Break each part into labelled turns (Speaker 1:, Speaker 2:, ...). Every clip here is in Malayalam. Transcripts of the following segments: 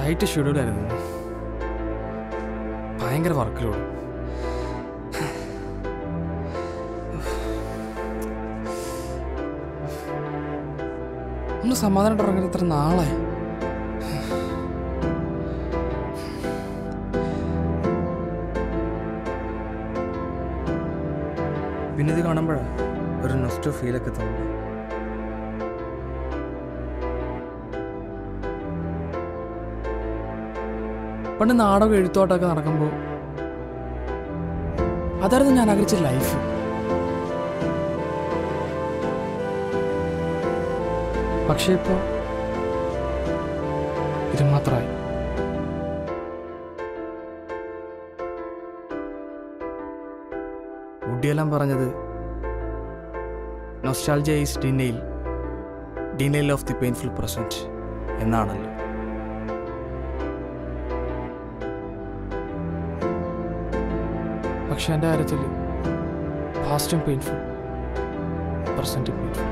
Speaker 1: ടൈറ്റ് ഷെഡ്യൂളായിരുന്നു ഭയങ്കര വർക്കിലോട് ഒന്ന് സമാധാനം ഇറങ്ങി ഇത്ര നാളായി പിന്നെ ഇത് കാണുമ്പോഴാണ് ഒരു നൊസ്റ്റോ ഫീലൊക്കെ തോന്നുന്നു പണ്ട് നാടകം എഴുത്തോട്ടൊക്കെ നടക്കുമ്പോൾ അതായിരുന്നു ഞാൻ ആഗ്രഹിച്ച ലൈഫ് പക്ഷേ ഇപ്പോൾ ഇത് മാത്രമായി വുഡിയെല്ലാം പറഞ്ഞത് nostalgia is denial denial of the painful present എന്നാണല്ലോ പക്ഷെ എൻ്റെ കാര്യത്തിൽ പാസ്റ്റും പെയിൻഫുൾ പ്രസൻറ്റും പെയിൻഫുൾ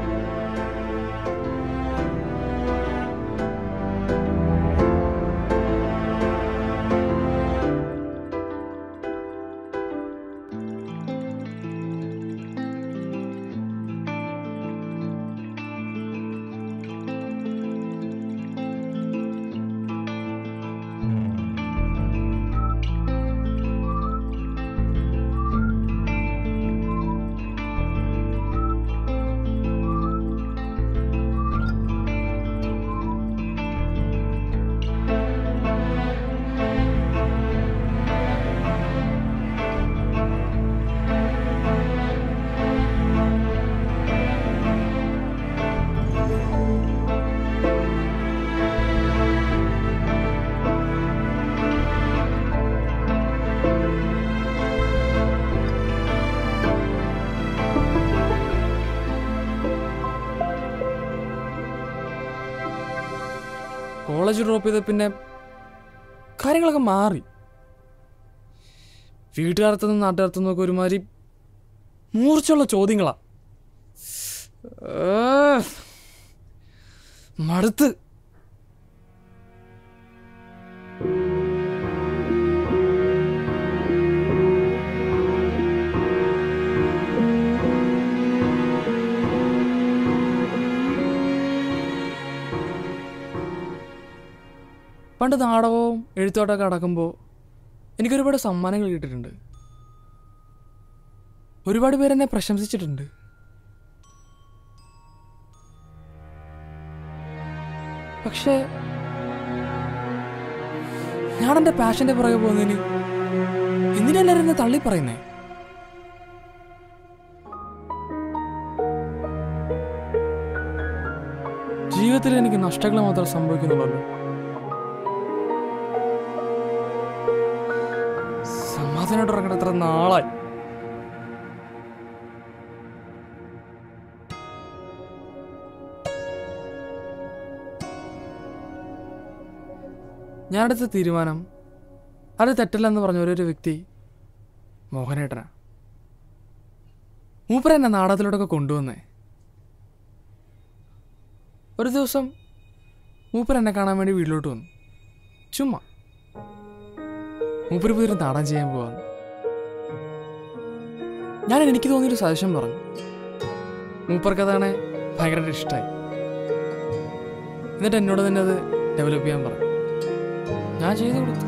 Speaker 1: കോളേജ് ഡ്രോപ്പ് ചെയ്ത പിന്നെ കാര്യങ്ങളൊക്കെ മാറി വീട്ടുകാരത്തുനിന്നും നാട്ടുകാരത്തുനിന്നും ഒക്കെ ഒരുമാതിരി മൂർച്ചയുള്ള ചോദ്യങ്ങളാ ഏ, മടുത്ത് പണ്ട് നാടകവും എഴുത്തോട്ടൊക്കെ അടക്കുമ്പോൾ എനിക്കൊരുപാട് സമ്മാനങ്ങൾ കിട്ടിയിട്ടുണ്ട് ഒരുപാട് പേരെന്നെ പ്രശംസിച്ചിട്ടുണ്ട് പക്ഷേ ഞാൻ എൻ്റെ പാഷൻ്റെ പുറകെ പോകുന്നതിന് എന്തിനെല്ലാവരും എന്നെ തള്ളി പറയുന്നേ ജീവിതത്തിൽ എനിക്ക് നഷ്ടങ്ങൾ മാത്രം സംഭവിക്കുന്നുള്ളൂ സമാധാനമായിട്ട് ഇറങ്ങണം എത്ര നാളായി ഞാനെടുത്ത തീരുമാനം അത് തെറ്റല്ലെന്ന് പറഞ്ഞ ഒരൊരു വ്യക്തി മോഹനേട്ടനാ മൂപ്പര എന്നെ നാടകത്തിലോട്ടൊക്കെ കൊണ്ടുവന്നേ ഒരു ദിവസം മൂപ്പർ എന്നെ കാണാൻ വേണ്ടി വീട്ടിലോട്ട് വന്നു ചുമ്മാ മൂപ്പര് പുതിയൊരു നാടകം ചെയ്യാൻ പോവാന്ന് ഞാൻ എനിക്ക് തോന്നിയൊരു സജഷൻ പറഞ്ഞു മൂപ്പർക്ക് അതാണ് ഭയങ്കരമായിട്ട് ഇഷ്ടമായി എന്നിട്ട് എന്നോട് തന്നെ അത് ഡെവലപ്പ് ചെയ്യാൻ പറഞ്ഞു ഞാൻ ചെയ്തു കൊടുത്തു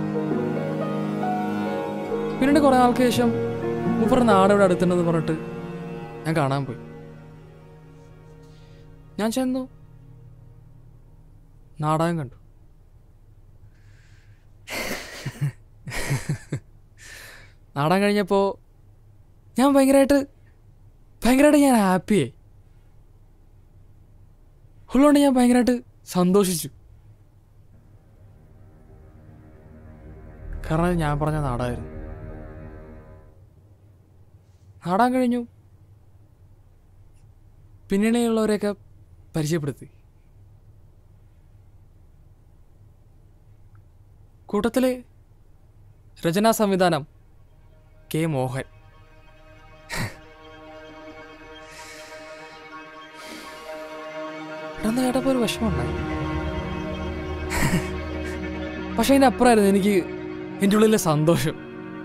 Speaker 1: പിന്നീട് കുറേ നാൾക്ക് ശേഷം മൂപ്പർ നാട് ഇവിടെ അടുത്തുണ്ടെന്ന് പറഞ്ഞിട്ട് ഞാൻ കാണാൻ പോയി ഞാൻ ചെന്നു നാടകം കണ്ടു നാടകം കഴിഞ്ഞപ്പോൾ ഞാൻ ഭയങ്കരമായിട്ട് ഭയങ്കരമായിട്ട് ഞാൻ ഹാപ്പിയായി ഉള്ളതുകൊണ്ട് ഞാൻ ഭയങ്കരമായിട്ട് സന്തോഷിച്ചു കാരണം അത് ഞാൻ പറഞ്ഞ നാടകമായിരുന്നു നാടകം കഴിഞ്ഞു പിന്നണിയുള്ളവരെയൊക്കെ പരിചയപ്പെടുത്തി കൂട്ടത്തില് രചനാ സംവിധാനം കെ മോഹൻ ഇതൊന്ന് കേട്ടപ്പോൾ ഒരു വിഷമമുണ്ടായി പക്ഷെ അതിൻ്റെ അപ്പുറമായിരുന്നു എനിക്ക് എൻ്റെ ഉള്ളിലെ സന്തോഷം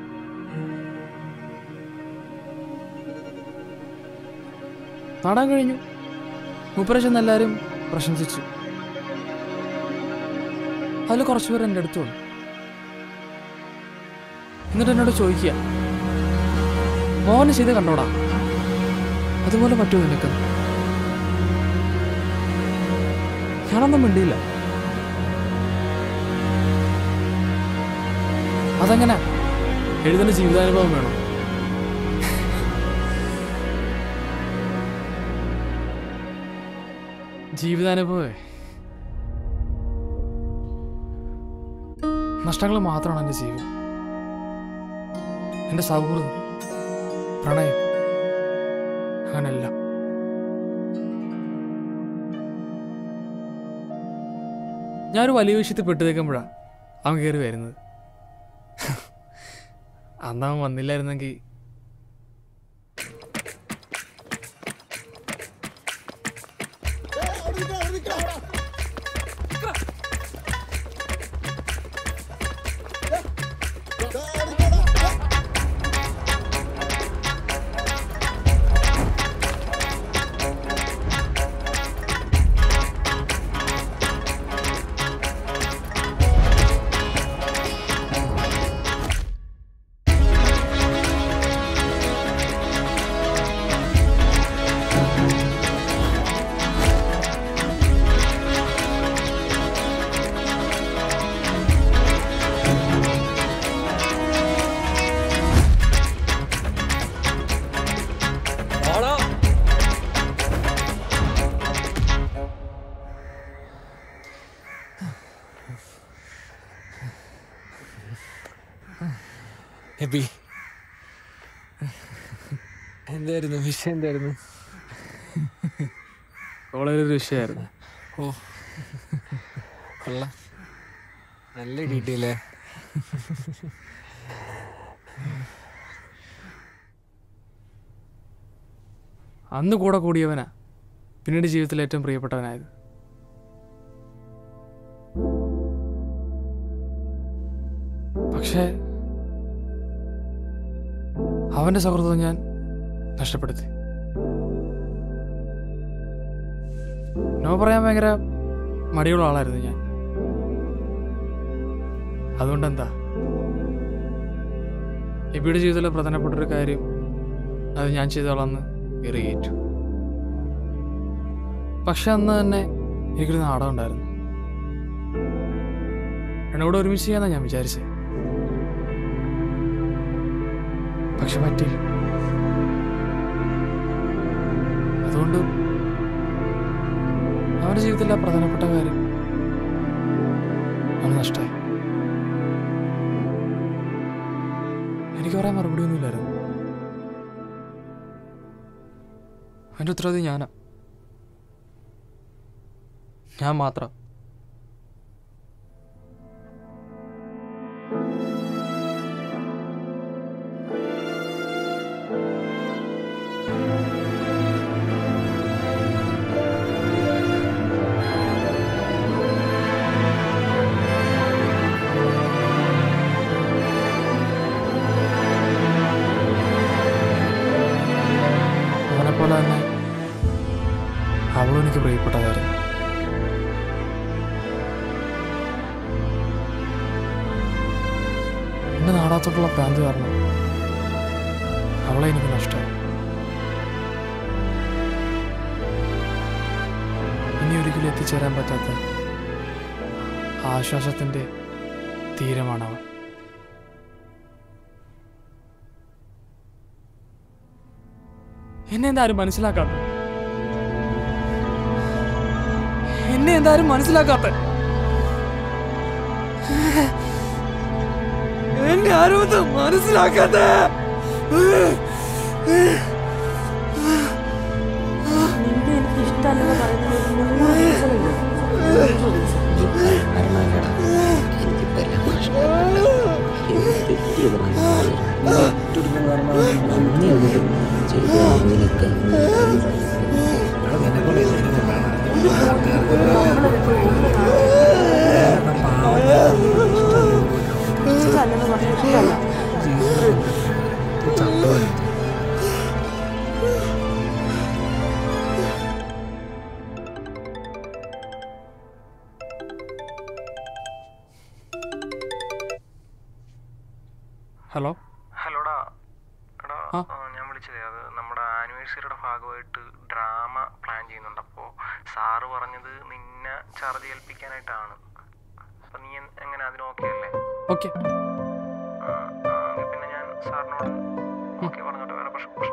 Speaker 1: നാടാൻ കഴിഞ്ഞു മുപ്പരശം എല്ലാവരും പ്രശംസിച്ചു അതിൽ കുറച്ച് പേർ എൻ്റെ അടുത്ത് വന്നു എന്നിട്ട് എന്നോട് ചോദിക്കുക മോഹന് ചെയ്ത് കണ്ടോടാ അതുപോലെ പറ്റുമോ നിനക്ക് ഞാനൊന്നും മിണ്ടിയില്ല അതെങ്ങനെ എഴുതുന്ന ജീവിതാനുഭവം വേണം ജീവിതാനുഭവേ നഷ്ടങ്ങൾ മാത്രമാണ് എൻ്റെ ജീവിതം എൻ്റെ സൗഹൃദം പ്രണയം അങ്ങനെല്ലാം ഞാനൊരു വലിയ വിഷയത്തിൽ പെട്ടു നിൽക്കുമ്പോഴാണ് അവൻ കയറി വരുന്നത് അന്ന് അവൻ വന്നില്ലായിരുന്നെങ്കിൽ
Speaker 2: ഹെപ്പി എന്തായിരുന്നു വിഷയം എന്തായിരുന്നു
Speaker 1: വളരെ ഒരു വിഷയമായിരുന്നു
Speaker 2: ഓ കൊള്ളാം നല്ല ഡീറ്റെയിലേ
Speaker 1: അന്ന് കൂടെ കൂടിയവനാ പിന്നീട് ജീവിതത്തിൽ ഏറ്റവും പ്രിയപ്പെട്ടവനായത് പക്ഷേ അവന്റെ സൗഹൃദം ഞാൻ നഷ്ടപ്പെടുത്തി നോ പറയാൻ ഭയങ്കര മടിയുള്ള ആളായിരുന്നു ഞാൻ അതുകൊണ്ടെന്താ എബിയുടെ ജീവിതത്തിലെ പ്രധാനപ്പെട്ടൊരു കാര്യം അത് ഞാൻ ചെയ്തോളാന്ന് എറിയേറ്റു പക്ഷെ അന്ന് തന്നെ എനിക്കൊരു നാടകം ഉണ്ടായിരുന്നു എന്നോട് ഒരുമിച്ച് ചെയ്യാന്നാ ഞാൻ വിചാരിച്ചത് പക്ഷെ പറ്റിയില്ല അതുകൊണ്ട് അവന്റെ ജീവിതത്തിലെ ആ പ്രധാനപ്പെട്ട കാര്യം അവന് നഷ്ടമായി എനിക്ക് പറയാൻ മറുപടി ഒന്നുമില്ലായിരുന്നു അതിൻ്റെ ഉത്തരവാദി ഞാനാ ഞാൻ മാത്രം അവനെപ്പോലെ തന്നെ അവളും എനിക്ക് പ്രിയപ്പെട്ടതായിരുന്നു എന്റെ നാടാത്തോട്ടുള്ള ഭ്രാന്ത് കാരണം അവളെ എനിക്ക് നഷ്ടമായി ഇനി ഒരിക്കലും എത്തിച്ചേരാൻ പറ്റാത്ത ആശ്വാസത്തിന്റെ തീരമാണ് അവൾ എന്നെ എന്താരും മനസ്സിലാക്കാത്ത എന്നെ എന്താരും മനസ്സിലാക്കാത്ത എന്നെ ആരും ഇത് മനസ്സിലാക്കാത്ത
Speaker 3: നിന്നെ എനിക്ക് ഇഷ്ടമല്ലെന്ന് പറയുന്നത് നിങ്ങൾ മനസ്സിലായില്ലേ?
Speaker 4: മരണമല്ലടാ എനിക്കിപ്പോ എല്ലാം നഷ്ടപ്പെട്ടു എന്ത് തെറ്റിയത്
Speaker 3: നമ്മളൊരു
Speaker 1: ഹലോ
Speaker 5: ഹലോടാ എടാ
Speaker 1: ആ.
Speaker 5: ആ, ഞാൻ വിളിച്ചതേ അത് നമ്മുടെ ആനിവേഴ്സറിയുടെ ഭാഗമായിട്ട് ഡ്രാമ പ്ലാൻ ചെയ്യുന്നുണ്ട് അപ്പോൾ സാറ് പറഞ്ഞത് നിന്നെ ചാർജ് ഏൽപ്പിക്കാനായിട്ടാണ് അപ്പൊ നീ എൻ- എങ്ങനെ അതിന് ഓക്കെ അല്ലേ
Speaker 1: ഓക്കെ
Speaker 5: ആ, ആ, എങ്കിൽ പിന്നെ ഞാൻ സാറിനോട് ഓക്കെ പറഞ്ഞോട്ടെ വേറെ പ്രശ്നം